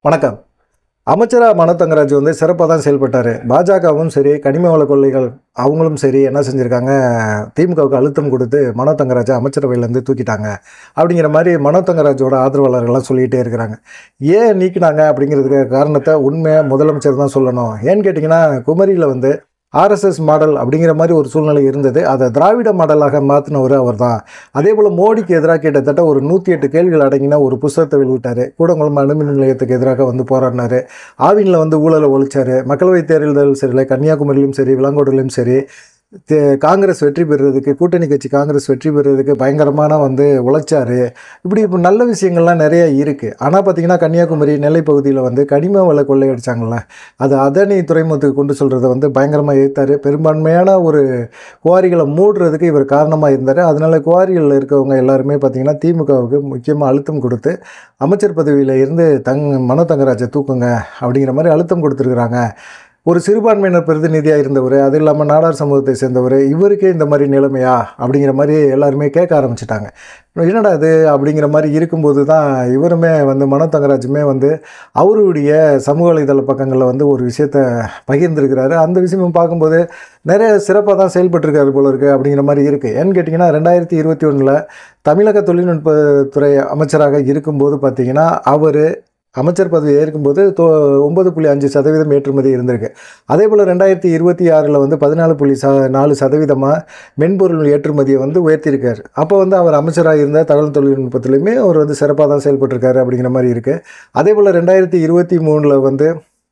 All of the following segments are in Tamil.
வணக்கம் அமைச்சரா மனோ தங்கராஜ் வந்து சிறப்பாக தான் செயல்பட்டார் பாஜகவும் சரி கனிம வள கொள்ளைகள் அவங்களும் சரி என்ன செஞ்சுருக்காங்க திமுகவுக்கு அழுத்தம் கொடுத்து மனோ தங்கராஜை அமைச்சரவையிலேருந்து தூக்கிட்டாங்க அப்படிங்கிற மாதிரி மனோ தங்கராஜோட ஆதரவாளர்கள்லாம் சொல்லிகிட்டே இருக்கிறாங்க ஏன் நீக்கினாங்க அப்படிங்கிறதுக்கு காரணத்தை உண்மையாக முதலமைச்சர் தான் சொல்லணும் ஏன்னு கேட்டிங்கன்னா குமரியில் வந்து ஆர்எஸ்எஸ் மாடல் அப்படிங்கிற மாதிரி ஒரு சூழ்நிலை இருந்தது அதை திராவிட மாடலாக மாற்றினவர் அவர் தான் அதே போல் மோடிக்கு எதிராக கிட்டத்தட்ட ஒரு நூற்றி எட்டு கேள்விகள் அடங்கின ஒரு புஸ்தகத்தை வெளியிட்டார் கூடங்குளம் அணுமின் நிலையத்துக்கு எதிராக வந்து போராடினார் ஆவினில் வந்து ஊழலை ஒழிச்சார் மக்களவைத் தேர்தல் சரியில்லை கன்னியாகுமரியிலும் சரி விலங்கோடுலையும் சரி தே- காங்கிரஸ் வெற்றி பெறுறதுக்கு கூட்டணி கட்சி காங்கிரஸ் வெற்றி பெறுறதுக்கு பயங்கரமான வந்து உழைச்சாரு இப்படி இப்போ நல்ல விஷயங்கள்லாம் நிறைய இருக்குது ஆனால் பார்த்தீங்கன்னா கன்னியாகுமரி நெல்லை பகுதியில் வந்து கனிம வள கொள்ளையடிச்சாங்கல்ல அது அதனி துறைமுகத்துக்கு கொண்டு சொல்கிறத வந்து பயங்கரமாக எதிர்த்தாரு பெரும்பான்மையான ஒரு குவாரிகளை மூடுறதுக்கு இவர் காரணமாக இருந்தார் அதனால குவாரிகளில் இருக்கவங்க எல்லாருமே பார்த்தீங்கன்னா திமுகவுக்கு முக்கியமாக அழுத்தம் கொடுத்து அமைச்சர் பதவியில் இருந்து தங் மனோ தங்கராஜை தூக்குங்க அப்படிங்கிற மாதிரி அழுத்தம் கொடுத்துருக்குறாங்க ஒரு சிறுபான்மையினர் பிரதிநிதியாக இருந்தவர் அது இல்லாமல் நாடார் சமூகத்தை சேர்ந்தவர் இவருக்கே இந்த மாதிரி நிலைமையா அப்படிங்கிற மாதிரி எல்லாருமே கேட்க ஆரம்பிச்சிட்டாங்க என்னடா இது அப்படிங்கிற மாதிரி இருக்கும்போது தான் இவருமே வந்து மனோ தங்கராஜுமே வந்து அவருடைய சமூக வலைதள பக்கங்களில் வந்து ஒரு விஷயத்த பகிர்ந்திருக்கிறாரு அந்த விஷயமும் பார்க்கும்போது நிறைய சிறப்பாக தான் செயல்பட்டிருக்காரு போல இருக்குது அப்படிங்கிற மாதிரி இருக்குது ஏன்னு கேட்டிங்கன்னா ரெண்டாயிரத்தி இருபத்தி ஒன்றில் தமிழக தொழில்நுட்பத்துறை அமைச்சராக இருக்கும்போது பார்த்தீங்கன்னா அவர் அமைச்சர் பதவி ஏற்கும்போது தோ ஒம்பது புள்ளி அஞ்சு சதவீதம் ஏற்றுமதி இருந்திருக்கு அதே போல் ரெண்டாயிரத்தி இருபத்தி ஆறில் வந்து பதினாலு புள்ளி ச நாலு சதவீதமாக மென்பொருள் ஏற்றுமதியை வந்து உயர்த்தியிருக்காரு அப்போ வந்து அவர் அமைச்சராக இருந்த தகவல் தொழில்நுட்பத்துலையுமே அவர் வந்து சிறப்பாக தான் செயல்பட்டிருக்காரு அப்படிங்கிற மாதிரி இருக்குது அதே போல் ரெண்டாயிரத்தி இருபத்தி மூணில் வந்து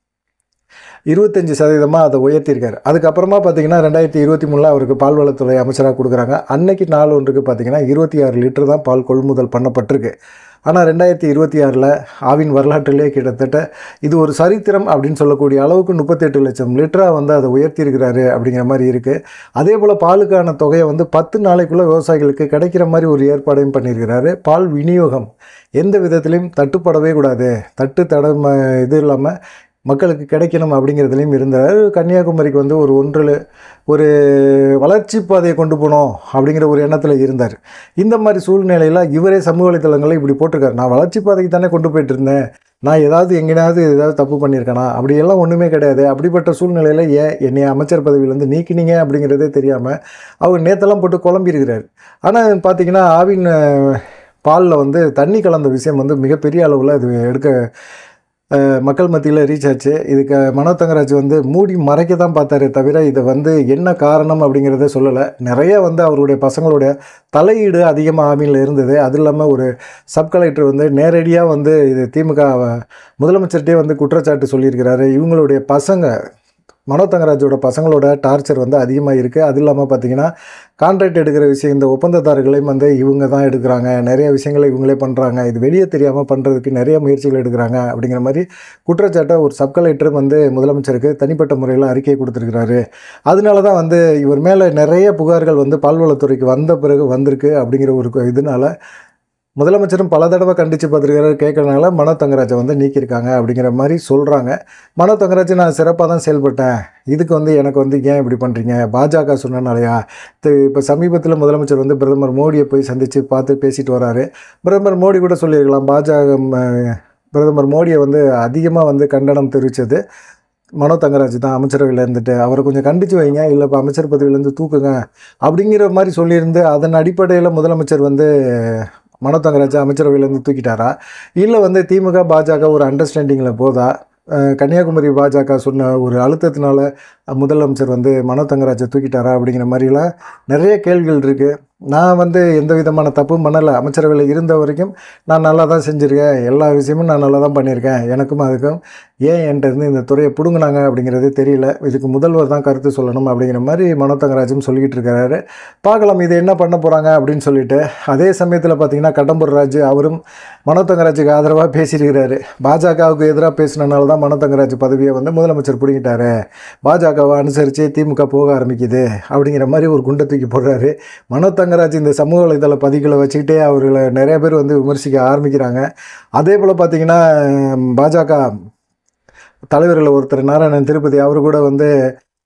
இருபத்தஞ்சி சதவீதமாக அதை உயர்த்தியிருக்காரு அதுக்கப்புறமா பார்த்தீங்கன்னா ரெண்டாயிரத்தி இருபத்தி மூணில் அவருக்கு பால்வளத்துறை அமைச்சராக கொடுக்குறாங்க அன்னைக்கு நாள் ஒன்றுக்கு பார்த்தீங்கன்னா இருபத்தி ஆறு லிட்டர் தான் பால் கொள்முதல் பண்ணப்பட்டிருக்கு ஆனால் ரெண்டாயிரத்தி இருபத்தி ஆறில் ஆவின் வரலாற்றிலே கிட்டத்தட்ட இது ஒரு சரித்திரம் அப்படின்னு சொல்லக்கூடிய அளவுக்கு முப்பத்தெட்டு லட்சம் லிட்டராக வந்து அதை உயர்த்தியிருக்கிறாரு அப்படிங்கிற மாதிரி இருக்குது அதே போல் பாலுக்கான தொகையை வந்து பத்து நாளைக்குள்ளே விவசாயிகளுக்கு கிடைக்கிற மாதிரி ஒரு ஏற்பாடையும் பண்ணியிருக்கிறாரு பால் விநியோகம் எந்த விதத்திலையும் தட்டுப்படவே கூடாது தட்டு தட ம- இது இல்லாமல் மக்களுக்கு கிடைக்கணும் அப்படிங்கிறதுலையும் இருந்தார் கன்னியாகுமரிக்கு வந்து ஒரு ஒன்றில் ஒரு வளர்ச்சி பாதையை கொண்டு போகணும் அப்படிங்கிற ஒரு எண்ணத்தில் இருந்தார் இந்த மாதிரி சூழ்நிலையில் இவரே சமூக வலைத்தளங்களில் இப்படி போட்டிருக்காரு நான் வளர்ச்சி பாதைக்கு தானே கொண்டு போயிட்டு இருந்தேன் நான் ஏதாவது எங்கேயாவது ஏதாவது தப்பு பண்ணியிருக்கேனா அப்படியெல்லாம் ஒன்றுமே கிடையாது அப்படிப்பட்ட சூழ்நிலையில் ஏன் என்னை அமைச்சர் பதவியிலேருந்து நீக்கினீங்க அப்படிங்கிறதே தெரியாமல் அவர் நேத்தெல்லாம் போட்டு குழம்பியிருக்கிறார் ஆனால் பார்த்தீங்கன்னா ஆவின் பாலில் வந்து தண்ணி கலந்த விஷயம் வந்து மிகப்பெரிய அளவில் இது எடுக்க அஹ், மக்கள் மத்தியில் ரீச் ஆச்சு இதுக்கு மனோ தங்கராஜ் வந்து மூடி மறைக்க தான் பார்த்தாரே தவிர இதை வந்து என்ன காரணம் அப்படிங்கிறத சொல்லலை நிறைய வந்து அவருடைய பசங்களுடைய தலையீடு அதிகமாக ஆவியில் இருந்தது அது இல்லாமல் ஒரு சப் கலெக்டர் வந்து நேரடியாக வந்து இது திமுக முதலமைச்சர்கிட்டே வந்து குற்றச்சாட்டு சொல்லியிருக்கிறாரு இவங்களுடைய பசங்க மனோ தங்கராஜோட பசங்களோட டார்ச்சர் வந்து அதிகமாக இருக்குது அது இல்லாமல் பார்த்தீங்கன்னா கான்ட்ராக்ட் எடுக்கிற விஷயம் இந்த ஒப்பந்ததாரர்களையும் வந்து இவங்க தான் எடுக்கிறாங்க நிறைய விஷயங்களை இவங்களே பண்ணுறாங்க இது வெளியே தெரியாமல் பண்ணுறதுக்கு நிறைய முயற்சிகள் எடுக்கிறாங்க அப்படிங்கிற மாதிரி குற்றச்சாட்டை ஒரு சப் கலெக்டர் வந்து முதலமைச்சருக்கு தனிப்பட்ட முறையில் அறிக்கை கொடுத்துருக்கிறாரு அதனால தான் வந்து இவர் மேலே நிறைய புகார்கள் வந்து பால்வளத்துறைக்கு வந்த பிறகு வந்திருக்கு அப்படிங்கிற ஒரு கு- இதனால முதலமைச்சரும் பல தடவை கண்டித்து பார்த்துருக்காரு கேட்கறதுனால மனோ தங்கராஜை வந்து நீக்கியிருக்காங்க அப்படிங்கிற மாதிரி சொல்கிறாங்க மனோ தங்கராஜ் நான் சிறப்பாக தான் செயல்பட்டேன் இதுக்கு வந்து எனக்கு வந்து ஏன் இப்படி பண்ணுறீங்க பாஜக சொன்னனாலயா இப்போ சமீபத்தில் முதலமைச்சர் வந்து பிரதமர் மோடியை போய் சந்தித்து பார்த்து பேசிட்டு வராரு பிரதமர் மோடி கூட சொல்லியிருக்கலாம் பாஜக ம, பிரதமர் மோடியை வந்து அதிகமாக வந்து கண்டனம் தெரிவித்தது மனோ தங்கராஜ் தான் அமைச்சரவையில் இருந்துட்டு அவரை கொஞ்சம் கண்டித்து வைங்க இல்லை இப்போ அமைச்சர் பதவியிலேருந்து தூக்குங்க அப்படிங்கிற மாதிரி சொல்லியிருந்து அதன் அடிப்படையில் முதலமைச்சர் வந்து மனோ தங்கராஜ் அமைச்சரவையிலேருந்து தூக்கிட்டாரா இல்லை வந்து திமுக பாஜக ஒரு அண்டர்ஸ்டாண்டிங்கில் போதா அஹ் கன்னியாகுமரி பாஜக சொன்ன ஒரு அழுத்தத்தினால முதலமைச்சர் வந்து மனோ தங்கராஜை தூக்கிட்டாரா அப்படிங்கிற மாதிரிலாம் நிறைய கேள்விகள் இருக்குது நான் வந்து எந்த விதமான தப்பும் பண்ணலை அமைச்சரவையில் இருந்த வரைக்கும் நான் நல்லா தான் செஞ்சுருக்கேன் எல்லா விஷயமும் நான் நல்லா தான் பண்ணியிருக்கேன் எனக்கும் அதுக்கும் ஏன் என்கிட்ட இருந்து இந்த துறையை பிடுங்கினாங்க அப்படிங்கிறது தெரியல இதுக்கு முதல்வர் தான் கருத்து சொல்லணும் அப்படிங்கிற மாதிரி மனோ தங்கராஜும் சொல்லிக்கிட்டு இருக்காரு பார்க்கலாம் இது என்ன பண்ண போகிறாங்க அப்படின்னு சொல்லிட்டு அதே சமயத்தில் பார்த்தீங்கன்னா கடம்பூர் ராஜு அவரும் மனோ தங்கராஜுக்கு ஆதரவாக பேசியிருக்கிறாரு பாஜகவுக்கு எதிராக பேசினனால தான் மனோ தங்கராஜ் பதவியை வந்து முதலமைச்சர் பிடிங்கிட்டாரு பாஜகவை அனுசரித்து திமுக போக ஆரம்பிக்குது அப்படிங்கிற மாதிரி ஒரு குண்டை தூக்கி போடுறாரு மனோ தங்கராஜ் இந்த சமூக வலைதள பதிவுகளை வச்சுக்கிட்டே அவர்களை நிறைய பேர் வந்து விமர்சிக்க ஆரம்பிக்கிறாங்க அதே போல் பார்த்தீங்கன்னா பாஜக தலைவர்கள் ஒருத்தர் நாராயணன் திருப்பதி அவர் கூட வந்து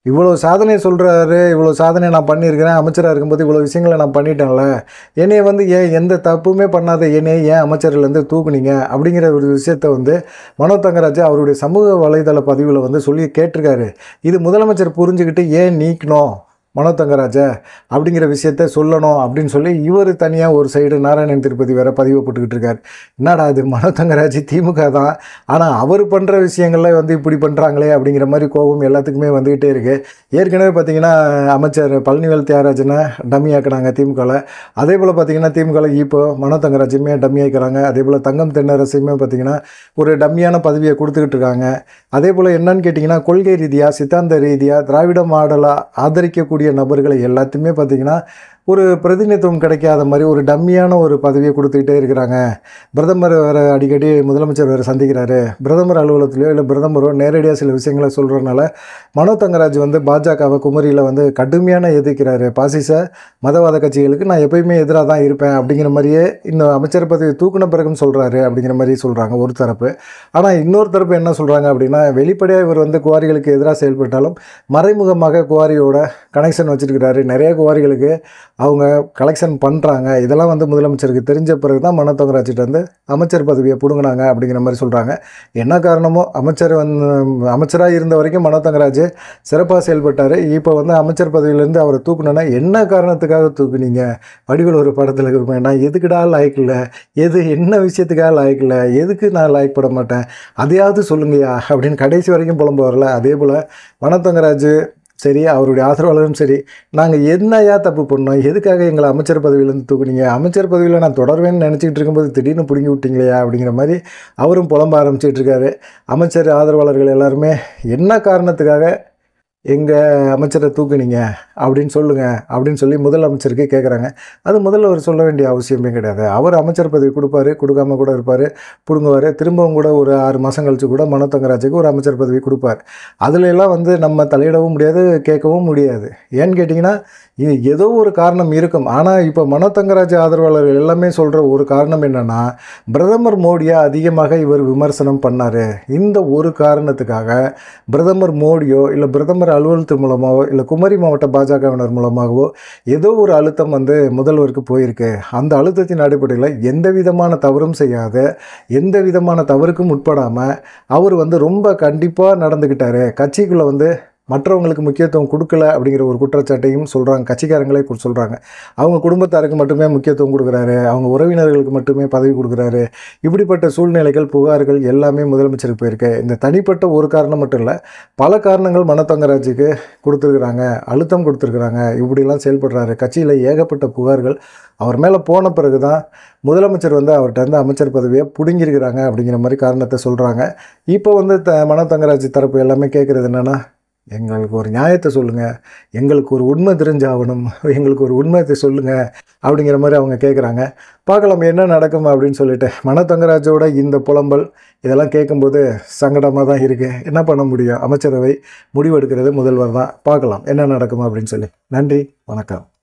இவ்வளோ சாதனை சொல்கிறாரு இவ்வளோ சாதனை நான் பண்ணியிருக்கிறேன் அமைச்சராக இருக்கும்போது இவ்வளோ விஷயங்களை நான் பண்ணிட்டேன்ல என்னைய வந்து ஏன் எந்த தப்புமே பண்ணாத என்னைய ஏன் அமைச்சர்லேருந்து தூக்குனீங்க அப்படிங்கிற ஒரு விஷயத்த வந்து மனோ தங்கராஜ் அவருடைய சமூக வலைதள பதிவில் வந்து சொல்லி கேட்டிருக்காரு இது முதலமைச்சர் புரிஞ்சுக்கிட்டு ஏன் நீக்கணும் மனோ தங்கராஜ அப்படிங்கிற விஷயத்த சொல்லணும் அப்படின்னு சொல்லி இவர் தனியாக ஒரு சைடு நாராயணன் திருப்பதி வேற பதிவு போட்டுக்கிட்டு இருக்காரு என்னடா இது மனோ தங்கராஜ் திமுக தான் ஆனால் அவர் பண்ணுற விஷயங்கள்ல வந்து இப்படி பண்ணுறாங்களே அப்படிங்கிற மாதிரி கோபம் எல்லாத்துக்குமே வந்துக்கிட்டே இருக்குது ஏற்கனவே பார்த்தீங்கன்னா அமைச்சர் பழனிவேல் தியாகராஜனை டம்மி ஆக்குனாங்க திமுகவில் அதே போல் பார்த்தீங்கன்னா திமுகவில் இப்போ மனோ தங்கராஜுமே டம்மி ஆக்குறாங்க அதே போல் தங்கம் தென்னரசையுமே பார்த்தீங்கன்னா ஒரு டம்மியான பதவியை கொடுத்துக்கிட்டு இருக்காங்க அதே போல் என்னன்னு கேட்டிங்கன்னா கொள்கை ரீதியாக சித்தாந்த ரீதியாக திராவிட மாடலாக ஆதரிக்கக்கூடிய நபர்களை எல்லாத்தையுமே பார்த்தீங்கன்னா ஒரு பிரதிநிதித்துவம் கிடைக்காத மாதிரி ஒரு டம்மியான ஒரு பதவியை கொடுத்துக்கிட்டே இருக்கிறாங்க பிரதமர் வேறு அடிக்கடி முதலமைச்சர் வேறு சந்திக்கிறாரு பிரதமர் அலுவலகத்திலையோ இல்லை பிரதமரோ நேரடியாக சில விஷயங்களை சொல்கிறனால மனோ தங்கராஜ் வந்து பாஜகவை குமரியில் வந்து கடுமையான எதிர்க்கிறாரு பாசிச மதவாத கட்சிகளுக்கு நான் எப்பயுமே எதிராக தான் இருப்பேன் அப்படிங்கிற மாதிரியே இந்த அமைச்சர் பதவி தூக்குன பிறகுன்னு சொல்கிறாரு அப்படிங்கிற மாதிரி சொல்கிறாங்க ஒரு தரப்பு ஆனால் இன்னொரு தரப்பு என்ன சொல்கிறாங்க அப்படின்னா வெளிப்படையாக இவர் வந்து குவாரிகளுக்கு எதிராக செயல்பட்டாலும் மறைமுகமாக குவாரியோட கனெக்ஷன் வச்சுருக்கிறாரு நிறைய குவாரிகளுக்கு அவங்க கலெக்ஷன் பண்ணுறாங்க இதெல்லாம் வந்து முதலமைச்சருக்கு தெரிஞ்ச பிறகு தான் மனோ தங்கராஜிட்ட வந்து அமைச்சர் பதவியை பிடுங்கினாங்க அப்படிங்கிற மாதிரி சொல்கிறாங்க என்ன காரணமோ அமைச்சர் வந்து அமைச்சராக இருந்த வரைக்கும் மனோ தங்கராஜ் சிறப்பாக செயல்பட்டார் இப்போ வந்து அமைச்சர் பதவியிலேருந்து அவரை தூக்கணுன்னா என்ன காரணத்துக்காக தூக்குனீங்க வடிவில் ஒரு படத்தில் இருப்பேன் நான் எதுக்குடா லாய்க்கில்ல எது என்ன விஷயத்துக்காக லாய்க்கில்ல எதுக்கு நான் லாய்க் பட மாட்டேன் அதையாவது சொல்லுங்கய்யா அப்படின்னு கடைசி வரைக்கும் புலம்பு வரல அதே போல் மனத்தங்கராஜ் சரி அவருடைய ஆதரவாளரும் சரி நாங்கள் என்னையா தப்பு பண்ணோம் எதுக்காக எங்களை அமைச்சர் பதவியிலேருந்து தூக்குனீங்க அமைச்சர் பதவியில் நான் தொடர்வேன்னு நினச்சிக்கிட்டு இருக்கும்போது திடீர்னு பிடுங்கி விட்டீங்களேயா அப்படிங்கிற மாதிரி அவரும் புலம்ப ஆரம்பிச்சிட்டு இருக்காரு அமைச்சர் ஆதரவாளர்கள் எல்லாருமே என்ன காரணத்துக்காக எங்கள் அமைச்சரை தூக்குனீங்க அப்படின்னு சொல்லுங்கள் அப்படின்னு சொல்லி முதலமைச்சருக்கு கேட்குறாங்க அது முதல்ல அவர் சொல்ல வேண்டிய அவசியமே கிடையாது அவர் அமைச்சர் பதவி கொடுப்பாரு கொடுக்காம கூட இருப்பார் பிடுங்குவார் திரும்பவும் கூட ஒரு ஆறு மாதம் கழிச்சு கூட மனோ தங்கராஜுக்கு ஒரு அமைச்சர் பதவி கொடுப்பார் அதுல எல்லாம் வந்து நம்ம தலையிடவும் முடியாது கேட்கவும் முடியாது ஏன்னு கேட்டிங்கன்னா இது ஏதோ ஒரு காரணம் இருக்கும் ஆனால் இப்போ மனோ தங்கராஜ் ஆதரவாளர்கள் எல்லாமே சொல்கிற ஒரு காரணம் என்னென்னா பிரதமர் மோடியை அதிகமாக இவர் விமர்சனம் பண்ணார் இந்த ஒரு காரணத்துக்காக பிரதமர் மோடியோ இல்லை பிரதமர் அலுவலகத்து மூலமாகவோ இல்லை குமரி மாவட்ட பாஜகவினர் மூலமாகவோ ஏதோ ஒரு அழுத்தம் வந்து முதல்வருக்கு போயிருக்கு அந்த அழுத்தத்தின் அடிப்படையில் எந்த விதமான தவறும் செய்யாத எந்த விதமான தவறுக்கும் உட்படாமல் அவர் வந்து ரொம்ப கண்டிப்பாக நடந்துக்கிட்டாரு கட்சிக்குள்ளே வந்து மற்றவங்களுக்கு முக்கியத்துவம் கொடுக்கல அப்படிங்கிற ஒரு குற்றச்சாட்டையும் சொல்கிறாங்க கட்சிக்காரங்களே சொல்கிறாங்க அவங்க குடும்பத்தாருக்கு மட்டுமே முக்கியத்துவம் கொடுக்குறாரு அவங்க உறவினர்களுக்கு மட்டுமே பதவி கொடுக்குறாரு இப்படிப்பட்ட சூழ்நிலைகள் புகார்கள் எல்லாமே முதலமைச்சருக்கு போயிருக்கு இந்த தனிப்பட்ட ஒரு காரணம் மட்டும் இல்லை பல காரணங்கள் மனத்தங்கராஜுக்கு கொடுத்துருக்குறாங்க அழுத்தம் கொடுத்துருக்குறாங்க இப்படிலாம் செயல்படுறாரு கட்சியில் ஏகப்பட்ட புகார்கள் அவர் மேலே போன பிறகு தான் முதலமைச்சர் வந்து அவர்கிட்ட வந்து அமைச்சர் பதவியை பிடுங்கியிருக்கிறாங்க அப்படிங்கிற மாதிரி காரணத்தை சொல்கிறாங்க இப்போ வந்து த மனோ தங்கராஜ் தரப்பு எல்லாமே கேட்குறது என்னென்னா எங்களுக்கு ஒரு நியாயத்தை சொல்லுங்கள் எங்களுக்கு ஒரு உண்மை தெரிஞ்சாகணும் எங்களுக்கு ஒரு உண்மையத்தை சொல்லுங்கள் அப்படிங்கிற மாதிரி அவங்க கேட்குறாங்க பார்க்கலாம் என்ன நடக்கும் அப்படின்னு சொல்லிட்டு மனோ தங்கராஜோட இந்த புலம்பல் இதெல்லாம் கேட்கும்போது சங்கடமாக தான் இருக்குது என்ன பண்ண முடியும் அமைச்சரவை முடிவெடுக்கிறது முதல்வர் தான் பார்க்கலாம் என்ன நடக்கும் அப்படின்னு சொல்லி நன்றி வணக்கம்